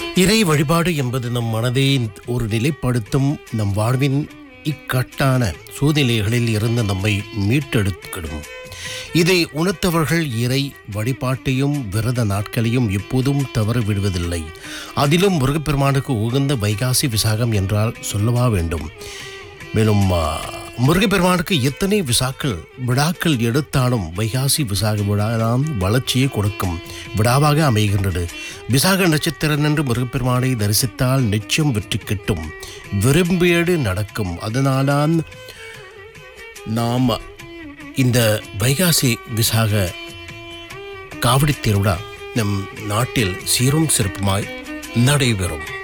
இறை வழிபாடு என்பது நம் மனதை ஒரு நிலைப்படுத்தும் நம் வாழ்வின் இக்கட்டான சூழ்நிலைகளில் இருந்து நம்மை மீட்டெடுக்கிடும் இதை உணர்த்தவர்கள் இறை வழிபாட்டையும் விரத நாட்களையும் எப்போதும் தவற விடுவதில்லை அதிலும் முருகப்பெருமானுக்கு உகந்த வைகாசி விசாகம் என்றால் சொல்லவா வேண்டும் மேலும் ஆ, முருகப்பெருமானுக்கு எத்தனை விசாக்கள் விழாக்கள் எடுத்தாலும் வைகாசி விசாக விழா தான் வளர்ச்சியை கொடுக்கும் விழாவாக அமைகின்றது விசாக நட்சத்திரம் என்று முருகப்பெருமானை தரிசித்தால் நிச்சயம் வெற்றி கிட்டும் விரும்பியது நடக்கும் அதனால்தான் நாம் இந்த வைகாசி விசாக காவடி திருவிழா நம் நாட்டில் சீரும் சிறப்புமாய் நடைபெறும்